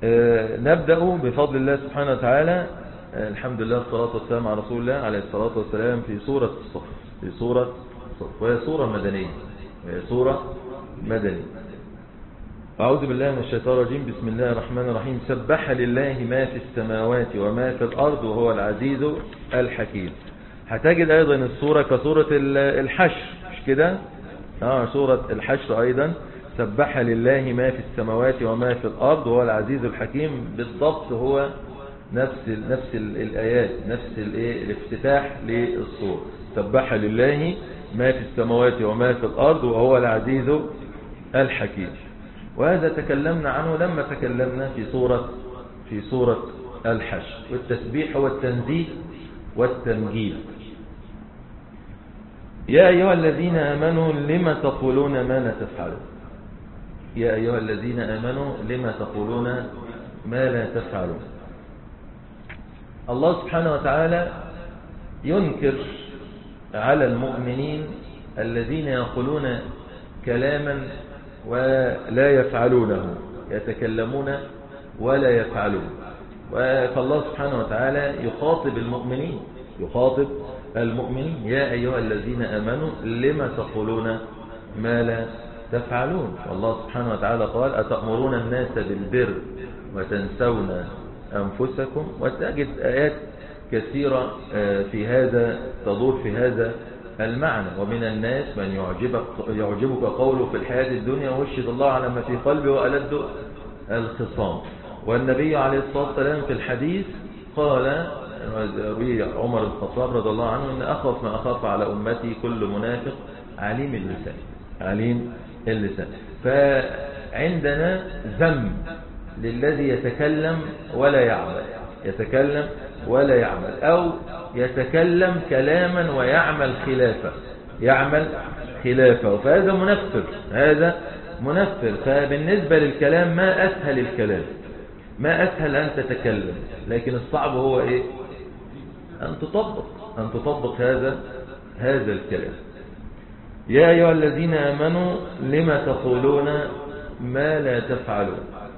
آه، نبدأ بفضل الله سبحانه وتعالى آه، الحمد لله والصلاة والسلام على رسول الله عليه الصلاة والسلام في سورة الصف في سورة الصف وهي سورة مدنية وهي سورة مدنية أعوذ بالله من الشيطان الرجيم بسم الله الرحمن الرحيم سبح لله ما في السماوات وما في الأرض وهو العزيز الحكيم هتجد أيضا السورة كسورة الحشر مش كده آه سورة الحشر أيضا سبح لله ما في السماوات وما في الأرض وهو العزيز الحكيم بالضبط هو نفس ال نفس ال الآيات نفس الايه الافتتاح للصور سبح لله ما في السماوات وما في الأرض وهو العزيز الحكيم وهذا تكلمنا عنه لما تكلمنا في سورة في سورة الحشر والتسبيح هو التنزيه والتمجيد يا أيها الذين آمنوا لما تقولون ما لا تفعلون يا أيها الذين آمنوا لما تقولون ما لا تفعلون الله سبحانه وتعالى ينكر على المؤمنين الذين يقولون كلاما ولا يفعلونه يتكلمون ولا يفعلون فالله سبحانه وتعالى يخاطب المؤمنين يخاطب المؤمنين يا أيها الذين آمنوا لما تقولون ما لا تفعلون والله سبحانه وتعالى قال أتأمرون الناس بالبر وتنسون أنفسكم وتجد آيات كثيرة في هذا تدور في هذا المعنى ومن الناس من يعجبك, يعجبك قوله في الحياة الدنيا وشد الله على ما في قلبه وألد الخصام والنبي عليه الصلاة والسلام في الحديث قال عمر الخطاب رضي الله عنه إن أخف ما أخاف على أمتي كل منافق عليم اللسان عليم اللسان فعندنا ذم للذي يتكلم ولا يعمل يتكلم ولا يعمل أو يتكلم كلاما ويعمل خلافه يعمل خلافه فهذا منفر هذا منفر فبالنسبة للكلام ما أسهل الكلام ما أسهل أن تتكلم لكن الصعب هو إيه أن تطبق أن تطبق هذا هذا الكلام يا أيها الذين آمنوا لما تقولون ما لا تفعلون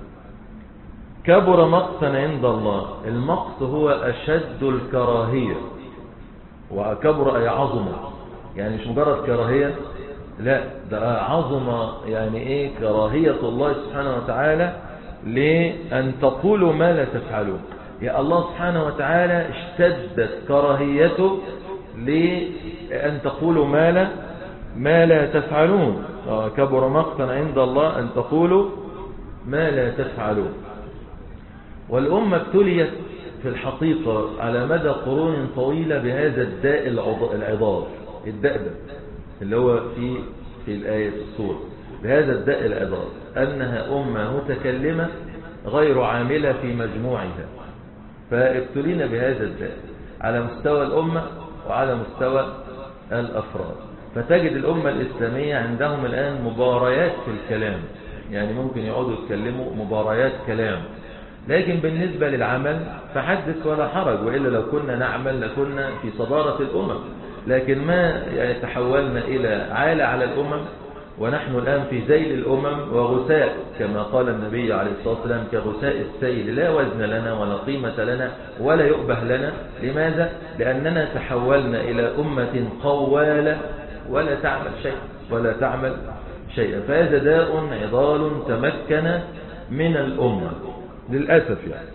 كبر مقتا عند الله المقت هو أشد الكراهية وكبر أي عظمة يعني مش مجرد كراهية لا ده عظمة يعني إيه كراهية الله سبحانه وتعالى لأن تقولوا ما لا تفعلون يا الله سبحانه وتعالى اشتدت كراهيته لأن تقولوا ما لا ما لا تفعلون كبر مقتا عند الله أن تقولوا ما لا تفعلون والأمة ابتليت في الحقيقة على مدى قرون طويلة بهذا الداء العضال الداء ده اللي هو في في الآية في السورة بهذا الداء العضال أنها أمة متكلمة غير عاملة في مجموعها فابتلينا بهذا الداء على مستوى الأمة وعلى مستوى الأفراد فتجد الأمة الإسلامية عندهم الآن مباريات في الكلام يعني ممكن يقعدوا يتكلموا مباريات كلام لكن بالنسبة للعمل فحدث ولا حرج وإلا لو كنا نعمل لكنا في صدارة الأمم لكن ما يعني تحولنا إلى عالة على الأمم ونحن الآن في زيل الأمم وغساء كما قال النبي عليه الصلاة والسلام كغساء السيل لا وزن لنا ولا قيمة لنا ولا يؤبه لنا لماذا؟ لأننا تحولنا إلى أمة قوالة ولا تعمل شيء ولا تعمل شيئا فهذا داء عضال تمكن من الأمة للأسف يعني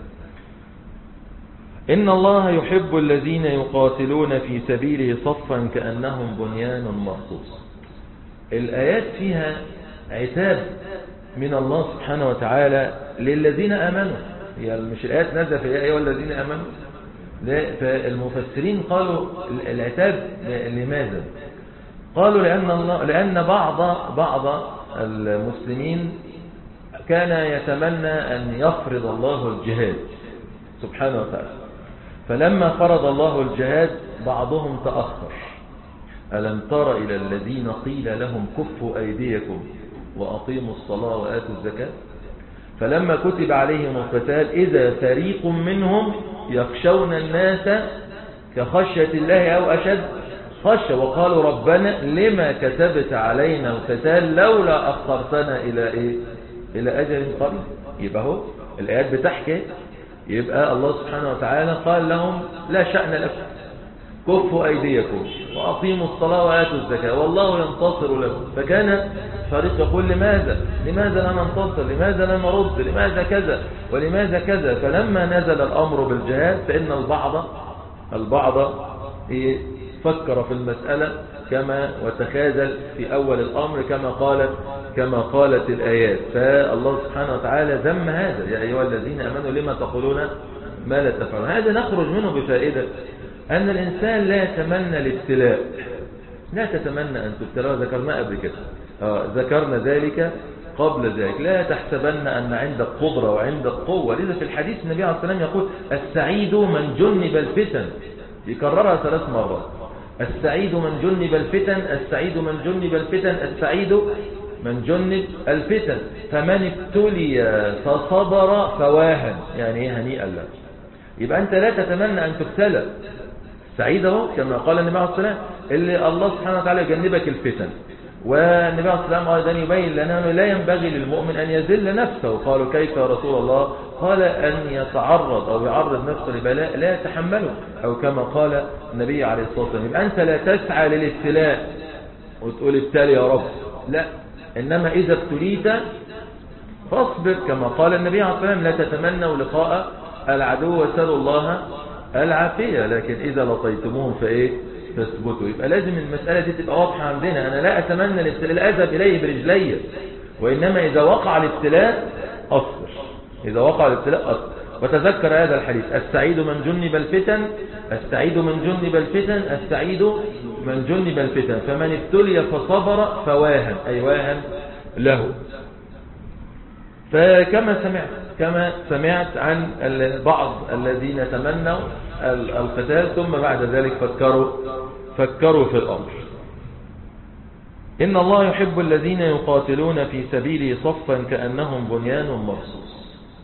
إن الله يحب الذين يقاتلون في سبيله صفا كأنهم بنيان مرصوص الآيات فيها عتاب من الله سبحانه وتعالى للذين آمنوا هي مش الآيات نزل في أيها الذين آمنوا لا فالمفسرين قالوا العتاب لماذا قالوا لأن, الله لأن بعض بعض المسلمين كان يتمنى أن يفرض الله الجهاد سبحانه وتعالى فلما فرض الله الجهاد بعضهم تأخر ألم تر إلى الذين قيل لهم كفوا أيديكم وأقيموا الصلاة وآتوا الزكاة فلما كتب عليهم القتال إذا فريق منهم يخشون الناس كخشية الله أو أشد خشى وقالوا ربنا لما كتبت علينا القتال لولا أخرتنا إلى إيه إلى أجل قريب يبقى هو الآيات بتحكي يبقى الله سبحانه وتعالى قال لهم لا شأن لكم كفوا أيديكم وأقيموا الصلاة وآتوا الزكاة والله ينتصر لكم فكان فريق يقول لماذا لماذا لا ننتصر لماذا لا نرد لماذا كذا ولماذا كذا فلما نزل الأمر بالجهاد فإن البعض البعض فكر في المسألة كما وتخاذل في أول الأمر كما قالت كما قالت الآيات فالله سبحانه وتعالى ذم هذا يا أيها الذين أمنوا لما تقولون ما لا تفعلون هذا نخرج منه بفائدة أن الإنسان لا يتمنى الابتلاء لا تتمنى أن تبتلى ذكرنا قبل كده آه ذكرنا ذلك قبل ذلك لا تحسبن أن عندك قدرة وعندك قوة لذا في الحديث النبي عليه الصلاة والسلام يقول السعيد من جنب الفتن يكررها ثلاث مرات السعيد من جنب الفتن السعيد من جنب الفتن السعيد من جنب الفتن فمن ابتلي فصبر فواهن يعني ايه هنيئا له يبقى أنت لا تتمنى أن تبتلى سعيد اهو كما قال النبي عليه الصلاة والسلام اللي الله سبحانه وتعالى يجنبك الفتن والنبي عليه الصلاة والسلام أيضا يبين لنا لا ينبغي للمؤمن أن يذل نفسه قالوا كيف يا رسول الله قال أن يتعرض أو يعرض نفسه لبلاء لا يتحمله أو كما قال النبي عليه الصلاة والسلام يبقى أنت لا تسعى للابتلاء وتقول ابتلي يا رب لا إنما إذا ابتليت فاصبر كما قال النبي عليه الصلاة والسلام لا تتمنوا لقاء العدو وسألوا الله العافية لكن إذا لطيتموهم فإيه تثبتوا يبقى لازم المسألة دي تبقى واضحة عندنا أنا لا أتمنى الابتلاء أذهب إليه برجلي وإنما إذا وقع الابتلاء أصبر إذا وقع الابتلاء أصبر وتذكر هذا الحديث السعيد من جنب الفتن السعيد من جنب الفتن السعيد من جنب الفتن فمن ابتلي فصبر فواهن أي واهن له فكما سمعت كما سمعت عن بعض الذين تمنوا القتال ثم بعد ذلك فكروا فكروا في الأمر إن الله يحب الذين يقاتلون في سبيله صفا كأنهم بنيان مرصوص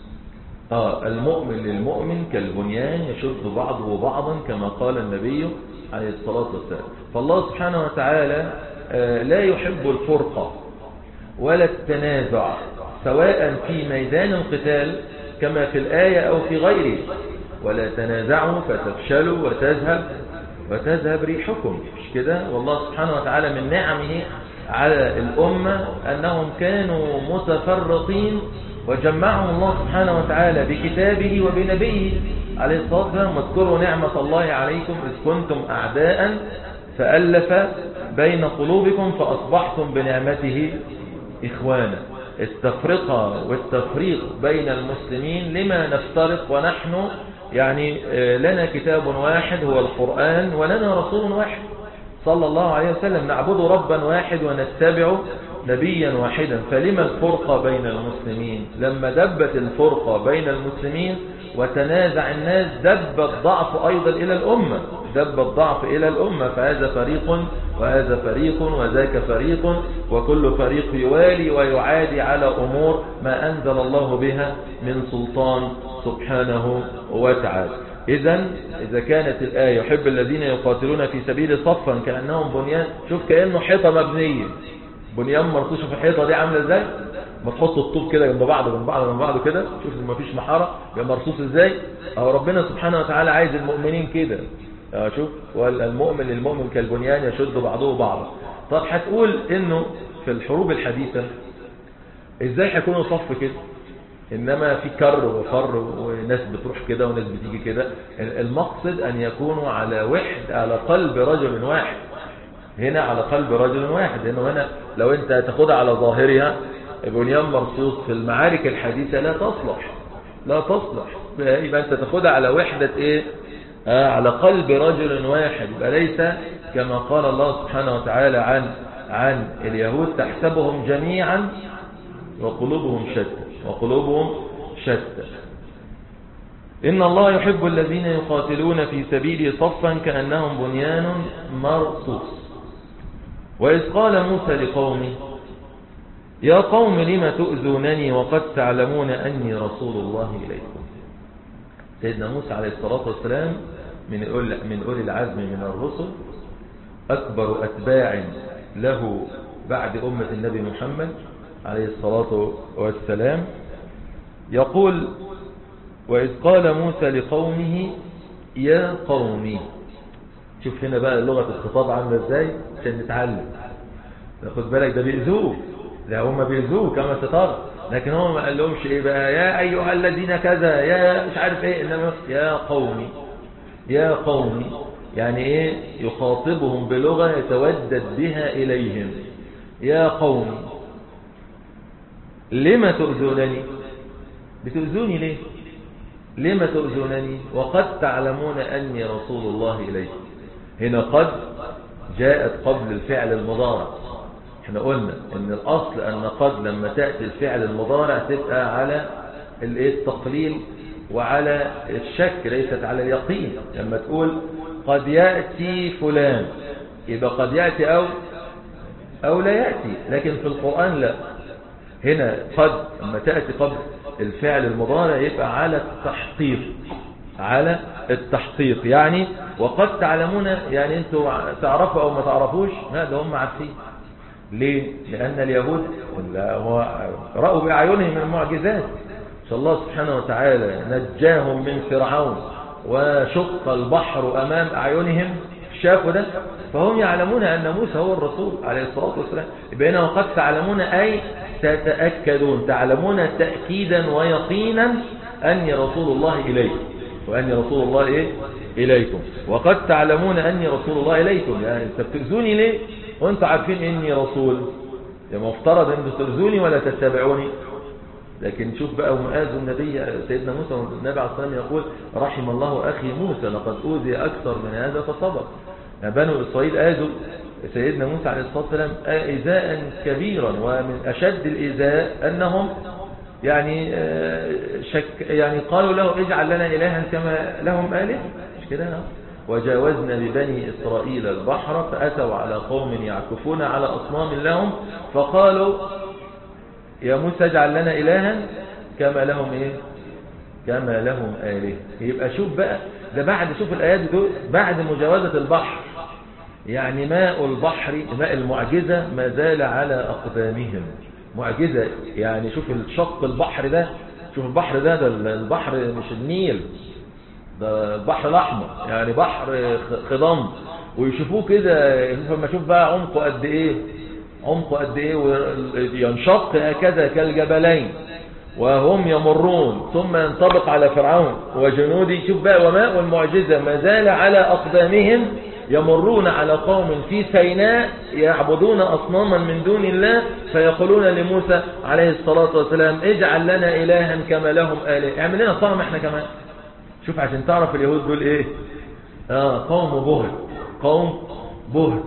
آه المؤمن للمؤمن كالبنيان يشد بعضه بعضا كما قال النبي عليه الصلاة والسلام فالله سبحانه وتعالى آه لا يحب الفرقة ولا التنازع سواء في ميدان القتال كما في الآية أو في غيره ولا تنازعوا فتفشلوا وتذهب وتذهب ريحكم مش كده والله سبحانه وتعالى من نعمه على الأمة أنهم كانوا متفرقين وجمعهم الله سبحانه وتعالى بكتابه وبنبيه عليه الصلاة والسلام واذكروا نعمة الله عليكم إذ كنتم أعداء فألف بين قلوبكم فأصبحتم بنعمته إخوانا التفرقة والتفريق بين المسلمين لما نفترق ونحن يعني لنا كتاب واحد هو القرآن ولنا رسول واحد صلى الله عليه وسلم نعبد ربا واحد ونتبع نبيا واحدا فلما الفرقة بين المسلمين لما دبت الفرقة بين المسلمين وتنازع الناس دب الضعف أيضا إلى الأمة دب الضعف إلى الأمة فهذا فريق وهذا فريق وذاك فريق وكل فريق يوالي ويعادي على أمور ما أنزل الله بها من سلطان سبحانه وتعالى إذا إذا كانت الآية يحب الذين يقاتلون في سبيل صفا كأنهم بنيان شوف كأنه حيطة مبنية بنيان مرصوشة في الحيطة دي عاملة ازاي ما تحط الطوب كده جنب بعض جنب بعض جنب بعض كده شوف ما فيش محارة يبقى مرصوص ازاي اهو ربنا سبحانه وتعالى عايز المؤمنين كده اه شوف والمؤمن للمؤمن كالبنيان يشد بعضه بعضا طب هتقول انه في الحروب الحديثة ازاي هيكونوا صف كده انما في كر وفر وناس بتروح كده وناس بتيجي كده المقصد ان يكونوا على وحد على قلب رجل واحد هنا على قلب رجل واحد لانه هنا لو انت تاخدها على ظاهرها بنيان مرصوص في المعارك الحديثة لا تصلح لا تصلح يبقى انت تاخدها على وحدة ايه آه على قلب رجل واحد يبقى ليس كما قال الله سبحانه وتعالى عن عن اليهود تحسبهم جميعا وقلوبهم شتى وقلوبهم شتى إن الله يحب الذين يقاتلون في سبيله صفا كأنهم بنيان مرصوص وإذ قال موسى لقومه يا قوم لم تؤذونني وقد تعلمون أني رسول الله إليكم سيدنا موسى عليه الصلاة والسلام من من أولي العزم من الرسل أكبر أتباع له بعد أمة النبي محمد عليه الصلاة والسلام يقول وإذ قال موسى لقومه يا قومي شوف هنا بقى لغة الخطاب عاملة ازاي عشان نتعلم خد بالك ده بيأذوه لا هم بيأذوه كما سترى لكن هو ما قال لهمش ايه بقى يا ايها الذين كذا يا مش عارف ايه انما يا قومي يا قومي يعني ايه يخاطبهم بلغة يتودد بها اليهم يا قومي لما تؤذونني بتؤذوني ليه لما تؤذونني وقد تعلمون أني رسول الله إليكم هنا قد جاءت قبل الفعل المضارع احنا قلنا ان الاصل ان قد لما تأتي الفعل المضارع تبقى على التقليل وعلى الشك ليست على اليقين لما تقول قد يأتي فلان يبقى قد يأتي أو أو لا يأتي لكن في القرآن لا هنا قد لما تأتي قبل الفعل المضارع يبقى على التحقيق على التحقيق يعني وقد تعلمون يعني انتوا تعرفوا او ما تعرفوش لا ده هم عارفين ليه لان اليهود رأوا بأعينهم المعجزات شاء الله سبحانه وتعالى نجاهم من فرعون وشق البحر امام اعينهم شافوا ده فهم يعلمون ان موسى هو الرسول عليه الصلاة والسلام بينما وقد تعلمون اي تتأكدون تعلمون تأكيدا ويقينا أني رسول الله إليكم وأني رسول الله إيه؟ إليكم وقد تعلمون أني رسول الله إليكم يعني أنت بتؤذوني ليه وأنت عارفين إني رسول يا مفترض أن تؤذوني ولا تتبعوني لكن شوف بقى مؤاذ النبي سيدنا موسى والنبي عليه الصلاة والسلام يقول رحم الله أخي موسى لقد أوذي أكثر من هذا فصبر يعني بنو إسرائيل آذوا سيدنا موسى عليه الصلاة والسلام إيذاء كبيرا ومن أشد الإيذاء أنهم يعني شك يعني قالوا له اجعل لنا إلها كما لهم آله مش كده وجاوزنا ببني إسرائيل البحر فأتوا على قوم يعكفون على أصنام لهم فقالوا يا موسى اجعل لنا إلها كما لهم إيه كما لهم آله يبقى شوف بقى ده بعد شوف الآيات دول بعد مجاوزة البحر يعني ماء البحر ماء المعجزة ما زال على أقدامهم معجزة يعني شوف الشق البحر ده شوف البحر ده ده البحر مش النيل ده البحر الأحمر يعني بحر خضم ويشوفوه كده لما شوف بقى عمقه قد ايه عمقه قد ايه وينشق هكذا كالجبلين وهم يمرون ثم ينطبق على فرعون وجنوده شوف بقى وماء المعجزة ما زال على أقدامهم يمرون على قوم في سيناء يعبدون أصناما من دون الله فيقولون لموسى عليه الصلاة والسلام اجعل لنا إلها كما لهم آله اعمل لنا صنم احنا كمان شوف عشان تعرف اليهود دول ايه آه قوم بهر قوم بهر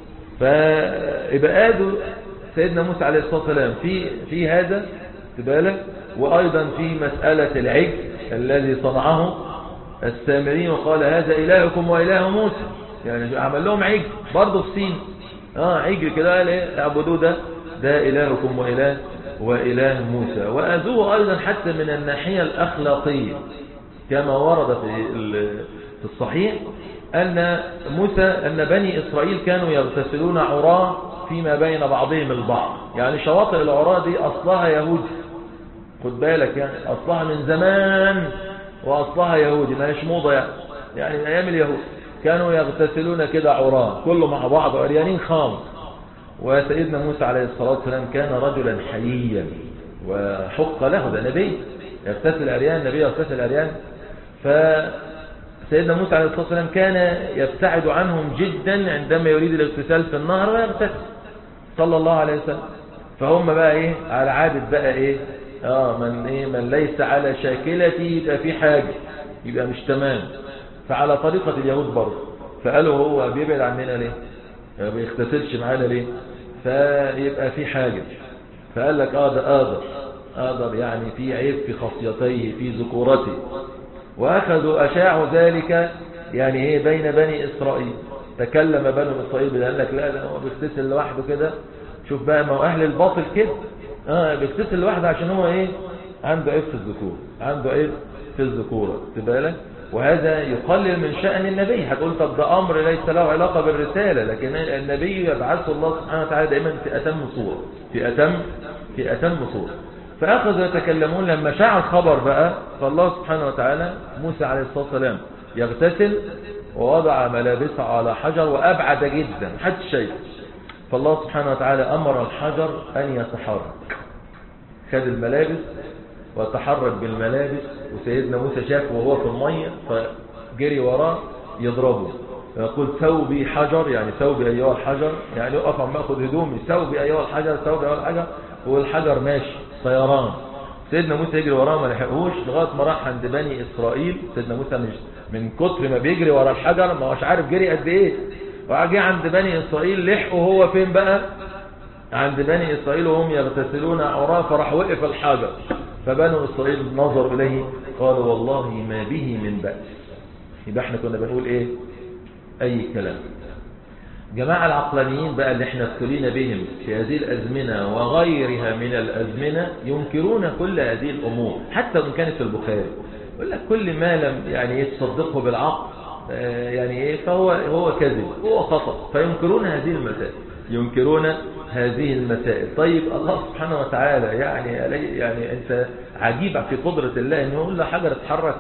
فيبقى آدوا سيدنا موسى عليه الصلاة والسلام في, في هذا تبالك وأيضا في مسألة العجل الذي صنعه السامرين وقال هذا إلهكم وإله موسى يعني عمل لهم عجل برضه في سين اه عجل كده قال ايه اعبدوه ده ده إلهكم وإله وإله موسى وأذوه أيضا حتى من الناحية الأخلاقية كما ورد في في الصحيح أن موسى أن بني إسرائيل كانوا يغتسلون عراة فيما بين بعضهم البعض يعني شواطئ العراة دي أصلها يهودي خد بالك يعني أصلها من زمان وأصلها يهودي ما هيش موضة يعني يعني من أيام اليهود كانوا يغتسلون كده عراة كله مع بعض عريانين خالص وسيدنا موسى عليه الصلاة والسلام كان رجلا حييا وحق له ده نبي يغتسل عريان نبي يغتسل عريان فسيدنا موسى عليه الصلاة والسلام كان يبتعد عنهم جدا عندما يريد الاغتسال في النهر ويغتسل صلى الله عليه وسلم فهم بقى ايه على عادة بقى ايه اه من ايه من ليس على شاكلته يبقى في حاجة يبقى مش تمام فعلى طريقة اليهود برضه فقالوا هو بيبعد عننا ليه ما بيغتسلش معانا ليه فيبقى في حاجة فقال لك اه ده قادر قادر يعني في عيب في خصيتيه في ذكورته واخذوا اشاعوا ذلك يعني ايه بين بني اسرائيل تكلم بنو اسرائيل قال لك لا ده هو بيغتسل لوحده كده شوف بقى ما هو اهل الباطل كده اه بيغتسل لوحده عشان هو ايه عنده عيب في الذكور عنده عيب في الذكوره تبقى لك وهذا يقلل من شأن النبي هتقول طب ده أمر ليس له علاقة بالرسالة لكن النبي يبعثه الله سبحانه وتعالى دائما في أتم صورة في أتم في أتم صورة فأخذوا يتكلمون لما شاع الخبر بقى فالله سبحانه وتعالى موسى عليه الصلاة والسلام يغتسل ووضع ملابسه على حجر وأبعد جدا حد شيء فالله سبحانه وتعالى أمر الحجر أن يتحرك خد الملابس وتحرك بالملابس وسيدنا موسى شافه وهو في المية فجري وراه يضربه يقول ثوبي حجر يعني ثوبي أيها الحجر يعني يقف عم ياخد هدومي ثوبي أيها الحجر ثوبي أيها الحجر والحجر ماشي طيران سيدنا موسى يجري وراه ما لحقوش لغايه ما راح عند بني اسرائيل سيدنا موسى مش من كتر ما بيجري ورا الحجر ما هوش عارف جري قد ايه وجه عند بني اسرائيل لحقوا هو فين بقى عند بني اسرائيل وهم يغتسلون عراه فراح وقف الحجر فبنو اسرائيل نظروا اليه قالوا والله ما به من بأس يبقى احنا كنا بنقول ايه اي كلام جماعة العقلانيين بقى اللي احنا ابتلينا بهم في هذه الأزمنة وغيرها من الأزمنة ينكرون كل هذه الأمور حتى وإن كانت في البخاري يقول لك كل ما لم يعني يتصدقه بالعقل يعني ايه فهو هو كذب هو خطأ فينكرون هذه المسائل ينكرون هذه المسائل طيب الله سبحانه وتعالى يعني يعني انت عجيب في قدرة الله انه يقول له حجر اتحرك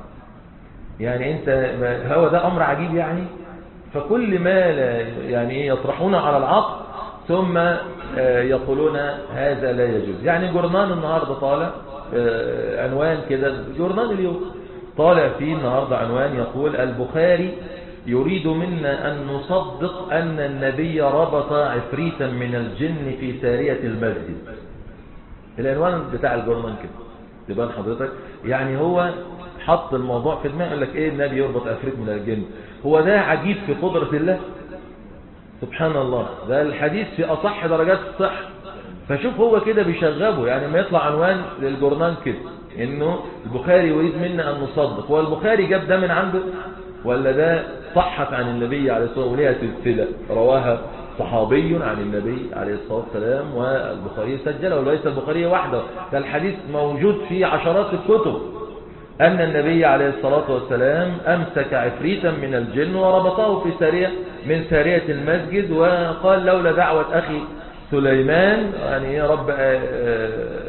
يعني انت هو ده امر عجيب يعني فكل ما لا يعني يطرحون على العقل ثم يقولون هذا لا يجوز يعني جورنال النهاردة طالع عنوان كده جورنال اليوم طالع فيه النهاردة عنوان يقول البخاري يريد منا أن نصدق أن النبي ربط عفريتا من الجن في سارية المسجد العنوان بتاع الجورنال كده تبان حضرتك يعني هو حط الموضوع في دماغه يقول لك ايه النبي يربط عفريت من الجن هو ده عجيب في قدرة الله سبحان الله ده الحديث في أصح درجات الصحة فشوف هو كده بيشغبه يعني ما يطلع عنوان للجورنال كده انه البخاري يريد منا ان نصدق هو البخاري جاب ده من عنده ولا ده صحت عن النبي عليه الصلاة والسلام وليها سلسلة رواها صحابي عن النبي عليه الصلاة والسلام والبخاري سجله وليس البخاري وحده ده الحديث موجود في عشرات الكتب أن النبي عليه الصلاة والسلام أمسك عفريتا من الجن وربطه في سارية من سارية المسجد وقال لولا دعوة أخي سليمان يعني يا رب آآ آآ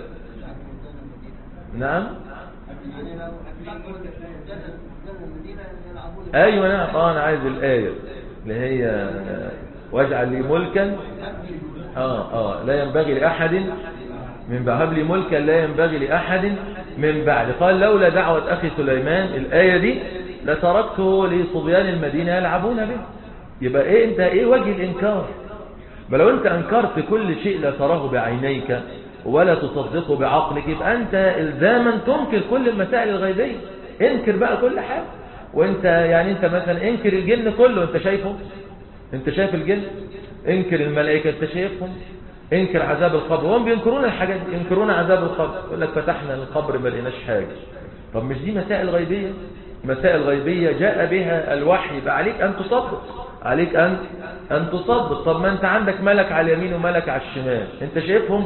نعم أيوة نعم آه أنا عايز الآية اللي هي واجعل لي ملكا آه آه لا ينبغي لأحد من بعد لي ملكا لا ينبغي لأحد من بعد قال لولا دعوة أخي سليمان الآية دي لتركته لصبيان المدينة يلعبون به يبقى إيه أنت إيه وجه الإنكار بل لو أنت أنكرت كل شيء لا تراه بعينيك ولا تصدقه بعقلك يبقى أنت إلزاما تنكر كل المسائل الغيبية انكر بقى كل حاجة وانت يعني انت مثلا انكر الجن كله انت شايفه انت شايف الجن انكر الملائكة انت شايفهم انكر عذاب القبر وهم بينكرون الحاجات دي ينكرون عذاب القبر يقول لك فتحنا القبر ما لقيناش حاجة طب مش دي مسائل غيبية مسائل غيبية جاء بها الوحي يبقى عليك أن تصدق عليك أن أن تصدق طب ما أنت عندك ملك على اليمين وملك على الشمال أنت شايفهم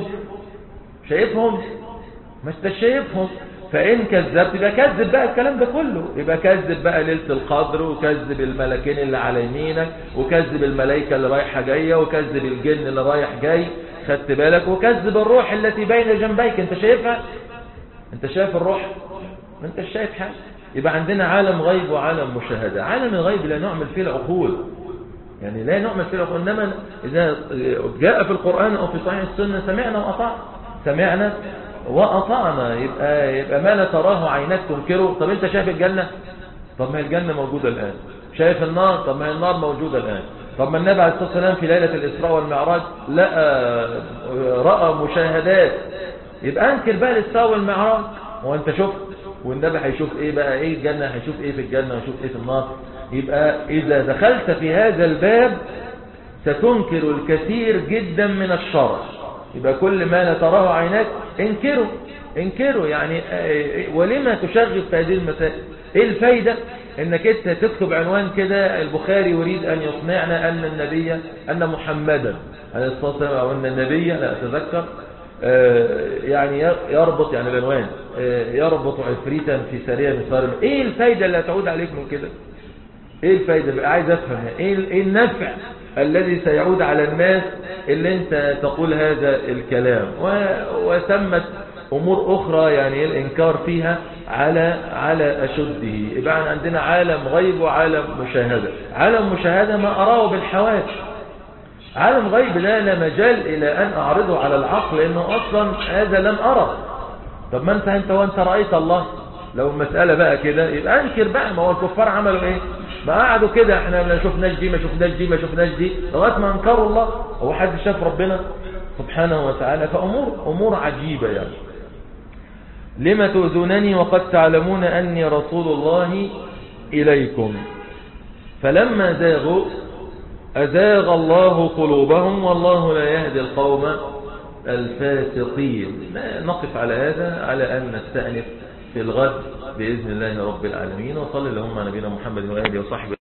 شايفهم ما انت شايفهم فإن كذبت يبقى كذب بقى الكلام ده كله يبقى كذب بقى ليلة القدر وكذب الملكين اللي على يمينك وكذب الملائكة اللي رايحة جاية وكذب الجن اللي رايح جاي خدت بالك وكذب الروح التي بين جنبيك انت شايفها انت شايف الروح ما انت شايف حاجة يبقى عندنا عالم غيب وعالم مشاهدة عالم الغيب لا نعمل فيه العقول يعني لا نعمل فيه العقول انما اذا جاء في القرآن او في صحيح السنة سمعنا وأطعنا سمعنا وأطعنا يبقى, يبقى ما لا تراه عينك تنكره طب انت شايف الجنة طب ما الجنة موجودة الآن شايف النار طب ما النار موجودة الآن طب ما النبي عليه الصلاة والسلام في ليلة الإسراء والمعراج لقى رأى مشاهدات يبقى انكر بقى الإسراء والمعراج وانت شفت والنبي هيشوف ايه بقى ايه الجنة هيشوف ايه في الجنة هيشوف ايه في النار يبقى إذا دخلت في هذا الباب ستنكر الكثير جدا من الشرع يبقى كل ما لا تراه عيناك انكره انكره يعني ولما تشغل في هذه المسائل ايه الفايدة انك انت تكتب عنوان كده البخاري يريد ان يقنعنا ان النبي ان محمدا عليه الصلاة والسلام او ان النبي لا اتذكر يعني يربط يعني العنوان يربط عفريتا في سرية من صار ايه الفايدة اللي هتعود عليك من كده ايه الفايدة بقى عايز افهم ايه النفع الذي سيعود على الناس اللي انت تقول هذا الكلام وثمت امور اخرى يعني الانكار فيها على على اشده يبقى عندنا عالم غيب وعالم مشاهدة عالم مشاهدة ما اراه بالحواس عالم غيب لا لا مجال الى ان اعرضه على العقل لانه اصلا هذا لم ارى طب ما انت انت وانت رأيت الله لو المسألة بقى كده يبقى انكر بقى ما هو الكفار عملوا ايه ما قعدوا كده احنا ما شفناش دي ما شفناش دي ما شفناش دي لغايه ما انكروا الله هو حد شاف ربنا سبحانه وتعالى فامور امور عجيبه يعني لما تؤذونني وقد تعلمون اني رسول الله اليكم فلما زاغوا ازاغ الله قلوبهم والله لا يهدي القوم الفاسقين نقف على هذا على ان نستأنف في الغد بإذن الله رب العالمين وصلى اللهم على نبينا محمد وآله وصحبه